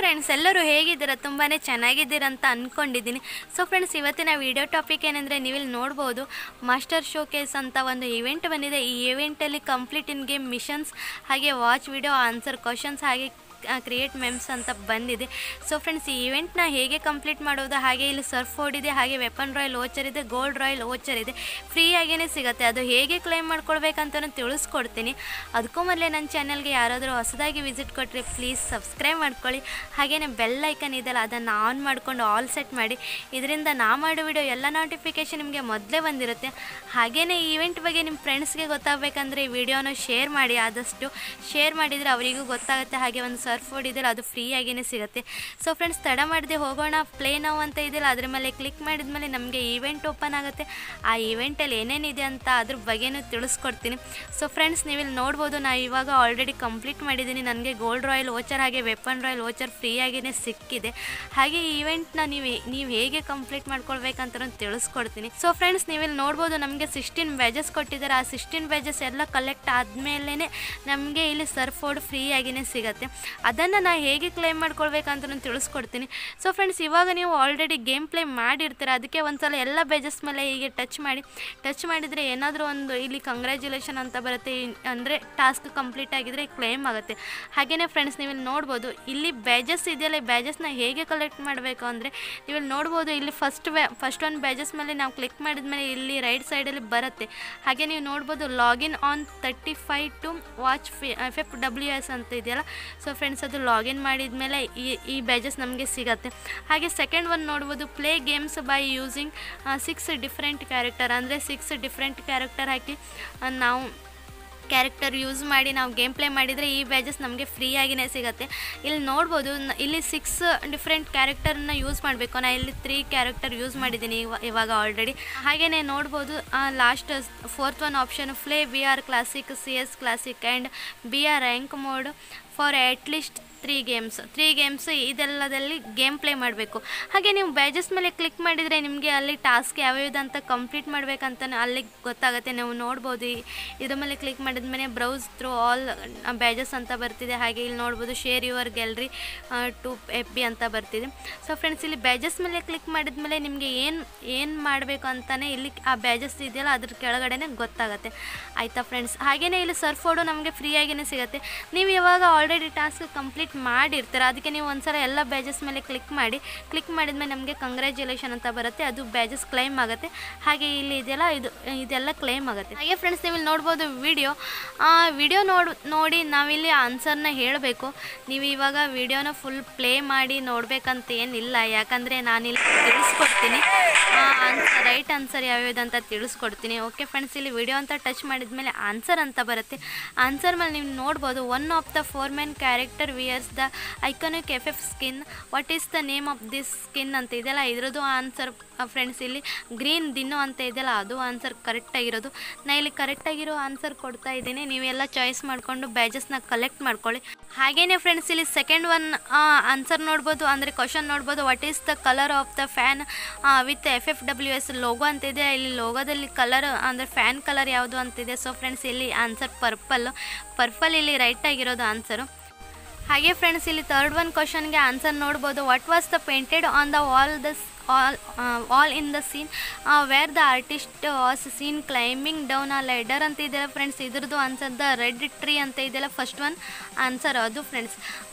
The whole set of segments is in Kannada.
ಫ್ರೆಂಡ್ಸ್ ಎಲ್ಲರೂ ಹೇಗಿದ್ದೀರಾ ತುಂಬಾ ಚೆನ್ನಾಗಿದ್ದೀರಾ ಅಂತ ಅಂದ್ಕೊಂಡಿದ್ದೀನಿ ಸೊ ಫ್ರೆಂಡ್ಸ್ ಇವತ್ತಿನ ವಿಡಿಯೋ ಟಾಪಿಕ್ ಏನಂದರೆ ನೀವಿಲ್ಲಿ ನೋಡ್ಬೋದು ಮಾಸ್ಟರ್ ಶೋಕೇಸ್ ಅಂತ ಒಂದು ಇವೆಂಟ್ ಬಂದಿದೆ ಈ ಇವೆಂಟಲ್ಲಿ ಕಂಪ್ಲೀಟ್ ಇನ್ ಗೇಮ್ ಮಿಷನ್ಸ್ ಹಾಗೆ ವಾಚ್ ವಿಡಿಯೋ ಆನ್ಸರ್ ಕ್ವಶನ್ಸ್ ಹಾಗೆ ಕ್ರಿಯೇಟ್ ಮೆಮ್ಸ್ ಅಂತ ಬಂದಿದೆ ಸೊ ಫ್ರೆಂಡ್ಸ್ ಈ ಇವೆಂಟ್ನ ಹೇಗೆ ಕಂಪ್ಲೀಟ್ ಮಾಡೋದು ಹಾಗೆ ಇಲ್ಲಿ ಸರ್ಫ್ ಬೋರ್ಡ್ ಇದೆ ಹಾಗೆ ವೆಪನ್ ರಾಯಲ್ ಓಚರ್ ಇದೆ ಗೋಲ್ಡ್ ರಾಯಲ್ ಓಚರ್ ಇದೆ ಫ್ರೀಯಾಗೇ ಸಿಗುತ್ತೆ ಅದು ಹೇಗೆ ಕ್ಲೈಮ್ ಮಾಡ್ಕೊಳ್ಬೇಕಂತ ತಿಳಿಸ್ಕೊಡ್ತೀನಿ ಅದಕ್ಕೂ ಮೊದಲೇ ನನ್ನ ಚಾನಲ್ಗೆ ಯಾರಾದರೂ ಹೊಸದಾಗಿ ವಿಸಿಟ್ ಕೊಟ್ಟರೆ ಪ್ಲೀಸ್ ಸಬ್ಸ್ಕ್ರೈಬ್ ಮಾಡ್ಕೊಳ್ಳಿ ಹಾಗೆಯೇ ಬೆಲ್ ಐಕನ್ ಇದೆಯಲ್ಲ ಅದನ್ನು ಆನ್ ಮಾಡಿಕೊಂಡು ಆಲ್ ಸೆಟ್ ಮಾಡಿ ಇದರಿಂದ ನಾ ಮಾಡೋ ವಿಡಿಯೋ ಎಲ್ಲ ನೋಟಿಫಿಕೇಷನ್ ನಿಮಗೆ ಮೊದಲೇ ಬಂದಿರುತ್ತೆ ಹಾಗೆಯೇ ಈ ಇವೆಂಟ್ ಬಗ್ಗೆ ನಿಮ್ಮ ಫ್ರೆಂಡ್ಸ್ಗೆ ಗೊತ್ತಾಗಬೇಕಂದ್ರೆ ಈ ವಿಡಿಯೋನ ಶೇರ್ ಮಾಡಿ ಆದಷ್ಟು ಶೇರ್ ಮಾಡಿದರೆ ಅವರಿಗೂ ಗೊತ್ತಾಗುತ್ತೆ ಹಾಗೆ ಒಂದು ಸರ್ಫ್ ಬೋರ್ಡ್ ಇದೆಯಲ್ಲ ಅದು ಫ್ರೀಯಾಗಿಯೇ ಸಿಗುತ್ತೆ ಸೊ ಫ್ರೆಂಡ್ಸ್ ತಡ ಮಾಡದೆ ಹೋಗೋಣ ಪ್ಲೇ ನಾವು ಅಂತ ಇದೆಯಲ್ಲ ಅದ್ರ ಮೇಲೆ ಕ್ಲಿಕ್ ಮಾಡಿದ್ಮೇಲೆ ನಮಗೆ ಈವೆಂಟ್ ಓಪನ್ ಆಗುತ್ತೆ ಆ ಈವೆಂಟಲ್ಲಿ ಏನೇನಿದೆ ಅಂತ ಅದ್ರ ಬಗ್ಗೆನೂ ತಿಳಿಸ್ಕೊಡ್ತೀನಿ ಸೊ ಫ್ರೆಂಡ್ಸ್ ನೀವಿಲ್ಲಿ ನೋಡ್ಬೋದು ನಾನು ಇವಾಗ ಆಲ್ರೆಡಿ ಕಂಪ್ಲೀಟ್ ಮಾಡಿದ್ದೀನಿ ನನಗೆ ಗೋಲ್ಡ್ ರಾಯಲ್ ಓಚರ್ ಹಾಗೆ ವೆಪನ್ ರಾಯಲ್ ಓಚರ್ ಫ್ರೀಯಾಗಿಯೇ ಸಿಕ್ಕಿದೆ ಹಾಗೆ ಈ ಇವೆಂಟ್ನ ನೀವು ನೀವು ಹೇಗೆ ಕಂಪ್ಲೀಟ್ ಮಾಡ್ಕೊಳ್ಬೇಕಂತ ನಾನು ತಿಳಿಸ್ಕೊಡ್ತೀನಿ ಸೊ ಫ್ರೆಂಡ್ಸ್ ನೀವಿಲ್ಲಿ ನೋಡ್ಬೋದು ನಮಗೆ ಸಿಕ್ಸ್ಟೀನ್ ಬ್ಯಾಜಸ್ ಕೊಟ್ಟಿದ್ದಾರೆ ಆ ಸಿಕ್ಸ್ಟೀನ್ ಬ್ಯಾಜಸ್ ಎಲ್ಲ ಕಲೆಕ್ಟ್ ಆದಮೇಲೆ ನಮಗೆ ಇಲ್ಲಿ ಸರ್ಫ್ ಬೋರ್ಡ್ ಫ್ರೀಯಾಗಿಯೇ ಸಿಗುತ್ತೆ ಅದನ್ನು ನಾನು ಹೇಗೆ ಕ್ಲೈಮ್ ಮಾಡ್ಕೊಳ್ಬೇಕಂತ ನಾನು ತಿಳಿಸ್ಕೊಡ್ತೀನಿ ಸೊ ಫ್ರೆಂಡ್ಸ್ ಇವಾಗ ನೀವು ಆಲ್ರೆಡಿ ಗೇಮ್ ಪ್ಲೇ ಮಾಡಿರ್ತೀರ ಅದಕ್ಕೆ ಒಂದ್ಸಲ ಎಲ್ಲ ಬೇಜಸ್ ಮೇಲೆ ಹೀಗೆ ಟಚ್ ಮಾಡಿ ಟಚ್ ಮಾಡಿದರೆ ಏನಾದರೂ ಒಂದು ಇಲ್ಲಿ ಕಂಗ್ರ್ಯಾಚುಲೇಷನ್ ಅಂತ ಬರುತ್ತೆ ಅಂದರೆ ಟಾಸ್ಕ್ ಕಂಪ್ಲೀಟ್ ಆಗಿದ್ರೆ ಕ್ಲೈಮ್ ಆಗುತ್ತೆ ಹಾಗೆಯೇ ಫ್ರೆಂಡ್ಸ್ ನೀವು ಇಲ್ಲಿ ನೋಡ್ಬೋದು ಇಲ್ಲಿ ಬ್ಯಾಜಸ್ ಇದೆಯಲ್ಲ ಈ ಬ್ಯಾಜಸ್ನ ಹೇಗೆ ಕಲೆಕ್ಟ್ ಮಾಡಬೇಕು ಅಂದರೆ ನೀವು ಇಲ್ಲಿ ನೋಡ್ಬೋದು ಇಲ್ಲಿ ಫಸ್ಟ್ ಬ್ಯಾ ಫಸ್ಟ್ ಒಂದು ಬ್ಯಾಜಸ್ ಮೇಲೆ ನಾವು ಕ್ಲಿಕ್ ಮಾಡಿದ್ಮೇಲೆ ಇಲ್ಲಿ ರೈಟ್ ಸೈಡಲ್ಲಿ ಬರುತ್ತೆ ಹಾಗೆ ನೀವು ನೋಡ್ಬೋದು login on thirty five to watch ಫಿ ಎಫ್ ಎಫ್ ಡಬ್ಲ್ಯೂ ಎಸ್ ಅಂತ ಇದೆಯಲ್ಲ ಸೊ ಫ್ರೆಂಡ್ಸ್ ಅದು ಲಾಗಿನ್ ಮಾಡಿದ್ಮೇಲೆ ಈ ಈ ಬ್ಯಾಜಸ್ ನಮಗೆ ಸಿಗುತ್ತೆ ಹಾಗೆ ಸೆಕೆಂಡ್ ಒನ್ ನೋಡ್ಬೋದು play games by using six different character ಅಂದರೆ ಸಿಕ್ಸ್ ಡಿಫ್ರೆಂಟ್ ಕ್ಯಾರೆಕ್ಟರ್ ಹಾಕಿ ಆ, ನಾವು ಕ್ಯಾರೆಕ್ಟರ್ ಯೂಸ್ ಮಾಡಿ ನಾವು ಗೇಮ್ ಪ್ಲೇ ಮಾಡಿದರೆ ಈ ಬ್ಯಾಜಸ್ ನಮಗೆ ಫ್ರೀಯಾಗಿಯೇ ಸಿಗುತ್ತೆ ಇಲ್ಲಿ ನೋಡ್ಬೋದು ನ- ಇಲ್ಲಿ ಸಿಕ್ಸ್ ಡಿಫ್ರೆಂಟ್ ಕ್ಯಾರೆಕ್ಟರ್ನ ಯೂಸ್ ಮಾಡಬೇಕು ನಾನು ಇಲ್ಲಿ ತ್ರೀ ಕ್ಯಾರೆಕ್ಟರ್ ಯೂಸ್ ಮಾಡಿದ್ದೀನಿ ಇವ- ಇವಾಗ ಆಲ್ರೆಡಿ ಹಾಗೆಯೇ ನೋಡ್ಬೋದು last fourth one option play B R classic C S classic and B R rank mode for at least three games three games ಇದೆಲ್ಲದಲ್ಲಿ ಗೇಮ್ ಪ್ಲೇ ಮಾಡಬೇಕು ಹಾಗೆ ನೀವು ಬ್ಯಾಜಸ್ ಮೇಲೆ ಕ್ಲಿಕ್ ಮಾಡಿದರೆ ನಿಮಗೆ ಅಲ್ಲಿ ಟಾಸ್ಕ್ ಯಾವ್ಯಾವ್ದು ಅಂತ ಕಂಪ್ಲೀಟ್ ಮಾಡಬೇಕಂತ ಅಲ್ಲಿ ಗೊತ್ತಾಗುತ್ತೆ ನೀವು ನೋಡ್ಬೋದು ಈ- ಇದ್ರ ಮೇಲೆ ಕ್ಲಿಕ್ ಮಾಡಿದ್ಮೇಲೆ ಬ್ರೌಸ್ ಥ್ರೂ ಆಲ್ ಬ್ಯಾಜಸ್ ಅಂತ ಬರ್ತಿದೆ ಹಾಗೆ ಇಲ್ಲಿ ನೋಡ್ಬೋದು share your gallery to F B ಅಂತ ಬರ್ತಿದೆ ಸೊ ಫ್ರೆಂಡ್ಸ್ ಇಲ್ಲಿ ಬ್ಯಾಜಸ್ ಮೇಲೆ ಕ್ಲಿಕ್ ಮಾಡಿದ್ಮೇಲೆ ನಿಮಗೆ ಏನು ಏನು ಮಾಡಬೇಕು ಅಂತಲೇ ಇಲ್ಲಿ ಆ ಬ್ಯಾಜಸ್ ಇದೆಯಲ್ಲ ಅದ್ರ ಕೆಳಗಡೆನೆ ಗೊತ್ತಾಗುತ್ತೆ ಆಯಿತಾ ಫ್ರೆಂಡ್ಸ್ ಹಾಗೆಯೇ ಇಲ್ಲಿ ಸರ್ಫ್ ಬೋರ್ಡು ನಮಗೆ ಫ್ರೀಯಾಗಿಯೇ ಸಿಗುತ್ತೆ ನೀವು ಇವಾಗ ಆಲ್ರೆಡಿ ಟಾಸ್ಕ್ ಕಂಪ್ಲೀಟ್ ಮಾಡಿರ್ತೀರ ಅದಕ್ಕೆ ನೀವು ಒಂದ್ಸಲ ಎಲ್ಲ ಬ್ಯಾಜಸ್ ಮೇಲೆ ಕ್ಲಿಕ್ ಮಾಡಿ ಕ್ಲಿಕ್ ಮಾಡಿದ್ಮೇಲೆ ನಮಗೆ ಕಂಗ್ರ್ಯಾಚುಲೇಷನ್ ಅಂತ ಬರುತ್ತೆ ಅದು ಬ್ಯಾಜಸ್ ಕ್ಲೈಮ್ ಆಗುತ್ತೆ ಹಾಗೆ ಇಲ್ಲಿ ಇದೆಯಲ್ಲ ಇದು ಇದೆಲ್ಲ ಕ್ಲೈಮ್ ಆಗುತ್ತೆ ಹಾಗೆ ಫ್ರೆಂಡ್ಸ್ ನೀವು ಇಲ್ಲಿ ನೋಡ್ಬೋದು ವಿಡಿಯೋ ವಿಡಿಯೋ ನೋಡ್ ನೋಡಿ ನಾವಿಲ್ಲಿ ಆನ್ಸರ್ನ ಹೇಳಬೇಕು ನೀವು ಇವಾಗ ವಿಡಿಯೋನ ಫುಲ್ ಪ್ಲೇ ಮಾಡಿ ನೋಡ್ಬೇಕಂತ ಏನಿಲ್ಲ ಯಾಕಂದರೆ ನಾನಿಲ್ಲಿ ತಿಳಿಸ್ಕೊಡ್ತೀನಿ ಆನ್ಸರ್ ರೈಟ್ ಆನ್ಸರ್ ಯಾವ್ಯಾವ್ದು ಅಂತ ತಿಳಿಸ್ಕೊಡ್ತೀನಿ ಓಕೆ ಫ್ರೆಂಡ್ಸ್ ಇಲ್ಲಿ ವಿಡಿಯೋ ಅಂತ ಟಚ್ ಮಾಡಿದ್ಮೇಲೆ ಆನ್ಸರ್ ಅಂತ ಬರುತ್ತೆ ಆನ್ಸರ್ ಮೇಲೆ ನೀವು ನೋಡ್ಬೋದು one of the four men character wears the iconic F F skin what is the name of this skin ಅಂತ ಇದೆಯಲ್ಲ ಇದ್ರದ್ದು ಆನ್ಸರ್ ಫ್ರೆಂಡ್ಸ್ ಇಲ್ಲಿ ಗ್ರೀನ್ ದಿನ್ನು ಅಂತ ಇದೆಯಲ್ಲ ಅದು ಆನ್ಸರ್ ಕರೆಕ್ಟಾಗಿರೋದು ನಾ ಇಲ್ಲಿ ಕರೆಕ್ಟಾಗಿರೋ ಆನ್ಸರ್ ಕೊಡ್ತಾ ಇದ್ದೀನಿ ನೀವೆಲ್ಲ ಚಾಯ್ಸ್ ಮಾಡಿಕೊಂಡು ಬ್ಯಾಜಸ್ನ ಕಲೆಕ್ಟ್ ಮಾಡ್ಕೊಳ್ಳಿ ಹಾಗೇನೆ ಫ್ರೆಂಡ್ಸ್ ಇಲ್ಲಿ ಸೆಕೆಂಡ್ ಒನ್ ಆನ್ಸರ್ ನೋಡ್ಬೋದು ಅಂದರೆ ಕ್ವಶನ್ ನೋಡ್ಬೋದು what is the colour of the fan with F F W S logo ಅಂತಿದೆ ಇಲ್ಲಿ ಲೋಗೋದಲ್ಲಿ ಕಲರ್ ಅಂದರೆ ಫ್ಯಾನ್ ಕಲರ್ ಯಾವುದು ಅಂತಿದೆ ಸೊ ಫ್ರೆಂಡ್ಸ್ ಇಲ್ಲಿ ಆನ್ಸರ್ ಪರ್ಪಲ್ ಪರ್ಪಲ್ ಇಲ್ಲಿ ರೈಟ್ ಆಗಿರೋದು ಆನ್ಸರು ಹಾಗೆ ಫ್ರೆಂಡ್ಸ್ ಇಲ್ಲಿ ಥರ್ಡ್ ಒನ್ ಕ್ವಶನ್ಗೆ ಆನ್ಸರ್ ನೋಡ್ಬೋದು what was the painted on the wall the all all in the scene where the artist was seen climbing down a ladder ಅಂತ ಇದೆಯಲ್ಲ ಫ್ರೆಂಡ್ಸ್ ಇದ್ರದ್ದು ಆನ್ಸರ್ ದ ರೆಡ್ ಟ್ರೀ ಅಂತ ಇದೆಯಲ್ಲ ಫಸ್ಟ್ ಒನ್ ಆನ್ಸರ್ ಅದು ಫ್ರೆಂಡ್ಸ್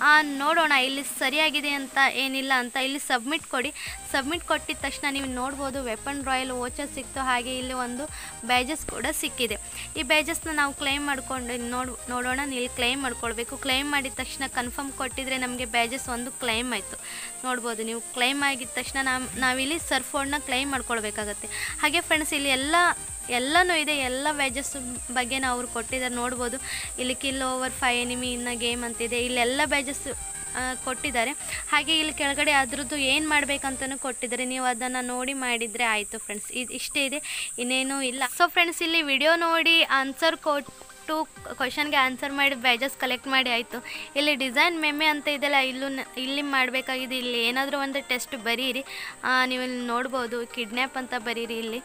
ನೋಡೋಣ ಇಲ್ಲಿ ಸರಿಯಾಗಿದೆ ಅಂತ ಏನಿಲ್ಲ ಅಂತ ಇಲ್ಲಿ ಸಬ್ಮಿಟ್ ಕೊಡಿ ಸಬ್ಮಿಟ್ ಕೊಟ್ಟಿದ ತಕ್ಷಣ ನೀವು ನೋಡ್ಬೋದು ವೆಪನ್ ರಾಯಲ್ ಓಚರ್ ಸಿಕ್ತು ಹಾಗೆ ಇಲ್ಲಿ ಒಂದು ಬ್ಯಾಜಸ್ ಕೂಡ ಸಿಕ್ಕಿದೆ ಈ ಬ್ಯಾಜಸ್ನ ನಾವು ಕ್ಲೈಮ್ ಮಾಡ್ಕೊಂಡು ನೋಡ್ ನೋಡೋಣ ಇಲ್ಲಿ ಕ್ಲೈಮ್ ಮಾಡ್ಕೊಳ್ಬೇಕು ಕ್ಲೈಮ್ ಮಾಡಿದ ತಕ್ಷಣ ಕನ್ಫರ್ಮ್ ಕೊಟ್ಟಿದ್ರೆ ನಮಗೆ ಬ್ಯಾಜಸ್ ಒಂದು ಕ್ಲೈಮ್ ಆಯಿತು ನೋಡ್ಬೋದು ನೀವು ಕ್ಲೈಮ್ ಆಗಿದ ತಕ್ಷಣ ನಾವು ನಾವಿಲ್ಲಿ ಸರ್ಫ್ ಬೋರ್ಡ್ನ ಕ್ಲೈಮ್ ಮಾಡ್ಕೊಳ್ಬೇಕಾಗತ್ತೆ ಹಾಗೆ ಫ್ರೆಂಡ್ಸ್ ಇಲ್ಲಿ ಎಲ್ಲ ಎಲ್ಲನೂ ಇದೆ ಎಲ್ಲ ವ್ಯಾಜಸ್ ಬಗ್ಗೆ ನಾವು ಅವ್ರು ಕೊಟ್ಟಿದ್ದಾರೆ ನೋಡ್ಬೋದು ಇಲ್ಲಿ kill over five enemy in a game ಅಂತಿದೆ ಇಲ್ಲೆಲ್ಲ ಬ್ಯಾಜಸ್ ಕೊಟ್ಟಿದ್ದಾರೆ ಹಾಗೆ ಇಲ್ಲಿ ಕೆಳಗಡೆ ಅದ್ರದ್ದು ಏನು ಮಾಡಬೇಕಂತಲೂ ಕೊಟ್ಟಿದ್ದಾರೆ ನೀವು ಅದನ್ನು ನೋಡಿ ಮಾಡಿದರೆ ಆಯಿತು ಫ್ರೆಂಡ್ಸ್ ಇದು ಇಷ್ಟೇ ಇದೆ ಇನ್ನೇನೂ ಇಲ್ಲ ಸೊ ಫ್ರೆಂಡ್ಸ್ ಇಲ್ಲಿ ವಿಡಿಯೋ ನೋಡಿ ಆನ್ಸರ್ ಕೊಟ್ಟು ಕ್ವಶನ್ಗೆ ಆನ್ಸರ್ ಮಾಡಿ ಬ್ಯಾಜಸ್ ಕಲೆಕ್ಟ್ ಮಾಡಿ ಆಯಿತು ಇಲ್ಲಿ ಡಿಸೈನ್ ಮೆಮೆ ಅಂತ ಇದೆಯಲ್ಲ ಇಲ್ಲೂ ನ- ಇಲ್ಲಿ ಮಾಡಬೇಕಾಗಿದೆ ಇಲ್ಲಿ ಏನಾದರೂ ಒಂದು ಟೆಸ್ಟ್ ಬರೀರಿ ಆ, ನೀವು ಇಲ್ಲಿ ನೋಡ್ಬೋದು ಕಿಡ್ನ್ಯಾಪ್ ಅಂತ ಬರೀರಿ ಇಲ್ಲಿ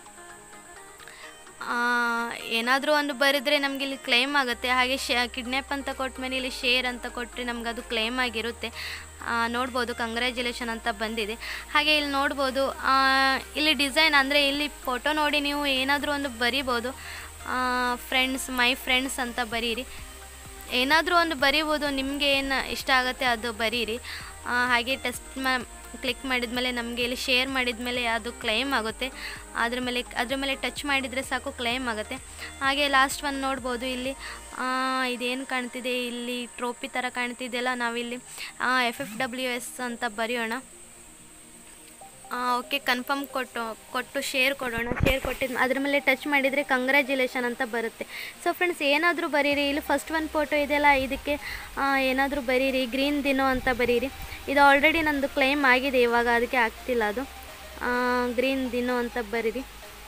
ಏನಾದರೂ ಒಂದು ಬರೆದ್ರೆ ನಮಗೆ ಇಲ್ಲಿ ಕ್ಲೈಮ್ ಆಗುತ್ತೆ ಹಾಗೆ ಶೇ ಕಿಡ್ನ್ಯಾಪ್ ಅಂತ ಕೊಟ್ಟ ಮೇಲೆ ಇಲ್ಲಿ ಶೇರ್ ಅಂತ ಕೊಟ್ಟರೆ ನಮ್ಗೆ ಅದು ಕ್ಲೈಮ್ ಆಗಿರುತ್ತೆ ಆ, ನೋಡ್ಬೋದು ಕಂಗ್ರ್ಯಾಚುಲೇಷನ್ ಅಂತ ಬಂದಿದೆ ಹಾಗೆ ಇಲ್ಲಿ ನೋಡ್ಬೋದು ಆ, ಇಲ್ಲಿ ಡಿಸೈನ್ ಅಂದರೆ ಇಲ್ಲಿ ಫೋಟೋ ನೋಡಿ ನೀವು ಏನಾದರೂ ಒಂದು ಬರಿಬೋದು ಫ್ರೆಂಡ್ಸ್ ಮೈ ಫ್ರೆಂಡ್ಸ್ ಅಂತ ಬರೀರಿ ಏನಾದರೂ ಒಂದು ಬರೀಬೋದು ನಿಮಗೆ ಏನು ಇಷ್ಟ ಆಗುತ್ತೆ ಅದು ಬರೀರಿ ಆ, ಹಾಗೆ ಟೆಸ್ಟ್ ಮಾ ಕ್ಲಿಕ್ ಮಾಡಿದ್ಮೇಲೆ ನಮಗೆ ಇಲ್ಲಿ ಶೇರ್ ಮಾಡಿದ್ಮೇಲೆ ಅದು ಕ್ಲೈಮ್ ಆಗುತ್ತೆ ಅದ್ರ ಮೇಲೆ ಅದ್ರ ಮೇಲೆ ಟಚ್ ಮಾಡಿದರೆ ಸಾಕು ಕ್ಲೈಮ್ ಆಗುತ್ತೆ ಹಾಗೆ ಲಾಸ್ಟ್ ಒನ್ ನೋಡ್ಬೋದು ಇಲ್ಲಿ ಆ, ಇದೇನು ಕಾಣ್ತಿದೆ ಇಲ್ಲಿ ಟ್ರೋಫಿ ಥರ ಕಾಣ್ತಿದೆಯಲ್ಲ ನಾವಿಲ್ಲಿ ಎಫ್ ಎಫ್ ಡಬ್ಲ್ಯೂ ಎಸ್ ಅಂತ ಬರೆಯೋಣ ಓಕೆ ಕನ್ಫರ್ಮ್ ಕೊಟ್ಟು ಕೊಟ್ಟು ಶೇರ್ ಕೊಡೋಣ ಶೇರ್ ಕೊಟ್ಟಿದ್ದು ಅದ್ರ ಮೇಲೆ ಟಚ್ ಮಾಡಿದರೆ ಕಂಗ್ರ್ಯಾಚುಲೇಷನ್ ಅಂತ ಬರುತ್ತೆ ಸೊ ಫ್ರೆಂಡ್ಸ್ ಏನಾದರೂ ಬರೀರಿ ಇಲ್ಲಿ ಫಸ್ಟ್ ಒಂದು ಫೋಟೋ ಇದೆಯಲ್ಲ ಇದಕ್ಕೆ ಏನಾದರೂ ಬರೀರಿ ಗ್ರೀನ್ ದಿನೋ ಅಂತ ಬರೀರಿ ಇದು ಆಲ್ರೆಡಿ ನಂದು ಕ್ಲೈಮ್ ಆಗಿದೆ ಇವಾಗ ಅದಕ್ಕೆ ಆಗ್ತಿಲ್ಲ ಅದು ಗ್ರೀನ್ ದಿನೋ ಅಂತ ಬರೀರಿ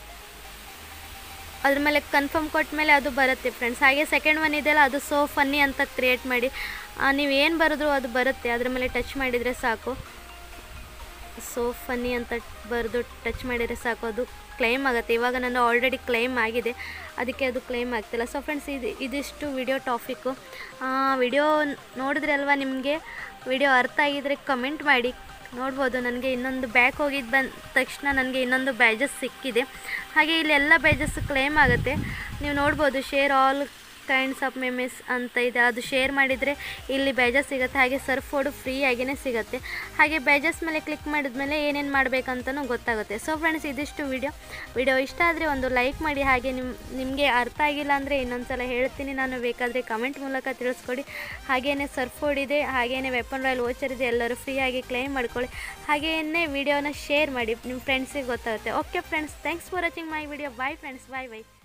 ಅದ್ರ ಮೇಲೆ ಕನ್ಫರ್ಮ್ ಕೊಟ್ಟ ಮೇಲೆ ಅದು ಬರುತ್ತೆ ಫ್ರೆಂಡ್ಸ್ ಹಾಗೆ ಸೆಕೆಂಡ್ ಒನ್ ಇದೆಯಲ್ಲ ಅದು ಸೋ ಫನ್ನಿ ಅಂತ ಕ್ರಿಯೇಟ್ ಮಾಡಿ ನೀವು ಏನು ಬರೆದ್ರು ಅದು ಬರುತ್ತೆ ಅದ್ರ ಮೇಲೆ ಟಚ್ ಮಾಡಿದರೆ ಸಾಕು ಸೋ ಫನ್ನಿ ಅಂತ ಬರೆದು ಟಚ್ ಮಾಡಿದರೆ ಸಾಕು ಅದು ಕ್ಲೈಮ್ ಆಗುತ್ತೆ ಇವಾಗ ನಾನು ಆಲ್ರೆಡಿ ಕ್ಲೈಮ್ ಆಗಿದೆ ಅದಕ್ಕೆ ಅದು ಕ್ಲೈಮ್ ಆಗ್ತಿಲ್ಲ ಸೊ ಫ್ರೆಂಡ್ಸ್ ಇದು ಇದಿಷ್ಟು ವಿಡಿಯೋ ಟಾಪಿಕ್ಕು ವಿಡಿಯೋ ನೋಡಿದ್ರೆ ಅಲ್ವಾ ನಿಮಗೆ ವಿಡಿಯೋ ಅರ್ಥ ಆಗಿದರೆ ಕಮೆಂಟ್ ಮಾಡಿ ನೋಡ್ಬೋದು ನನಗೆ ಇನ್ನೊಂದು ಬ್ಯಾಕ್ ಹೋಗಿದ್ದು ಬಂದ ತಕ್ಷಣ ನನಗೆ ಇನ್ನೊಂದು ಬ್ಯಾಜಸ್ ಸಿಕ್ಕಿದೆ ಹಾಗೆ ಇಲ್ಲಿ ಎಲ್ಲ ಬ್ಯಾಜಸ್ ಕ್ಲೈಮ್ ಆಗುತ್ತೆ ನೀವು ನೋಡ್ಬೋದು share all kinds of memes ಅಂತ ಇದೆ ಅದು ಶೇರ್ ಮಾಡಿದರೆ ಇಲ್ಲಿ ಬ್ಯಾಜಸ್ ಸಿಗುತ್ತೆ ಹಾಗೆ ಸರ್ಫ್ ಫೋಡು ಫ್ರೀ ಆಗಿಯೇ ಸಿಗುತ್ತೆ ಹಾಗೆ ಬ್ಯಾಜಸ್ ಮೇಲೆ ಕ್ಲಿಕ್ ಮಾಡಿದ್ಮೇಲೆ ಏನೇನು ಮಾಡಬೇಕಂತನೂ ಗೊತ್ತಾಗುತ್ತೆ ಸೊ ಫ್ರೆಂಡ್ಸ್ ಇದಿಷ್ಟು ವಿಡಿಯೋ ವಿಡಿಯೋ ಇಷ್ಟ ಆದರೆ ಒಂದು ಲೈಕ್ ಮಾಡಿ ಹಾಗೆ ನಿಮ್ಮ ನಿಮಗೆ ಅರ್ಥ ಆಗಿಲ್ಲ ಅಂದರೆ ಇನ್ನೊಂದು ಸಲ ಹೇಳ್ತೀನಿ ನಾನು ಬೇಕಾದರೆ ಕಮೆಂಟ್ ಮೂಲಕ ತಿಳಿಸ್ಕೊಡಿ ಹಾಗೆಯೇ ಸರ್ಫ್ ಫೋಡ್ ಇದೆ ಹಾಗೆಯೇ ವೆಪನ್ ರಾಯಲ್ ವೋಚರ್ ಇದೆ ಎಲ್ಲರೂ ಫ್ರೀಯಾಗಿ ಕ್ಲೈಮ್ ಮಾಡ್ಕೊಳ್ಳಿ ಹಾಗೆಯೇ ವಿಡಿಯೋನ ಶೇರ್ ಮಾಡಿ ನಿಮ್ಮ ಫ್ರೆಂಡ್ಸಿಗೆ ಗೊತ್ತಾಗುತ್ತೆ okay friends thanks for watching my video bye friends bye bye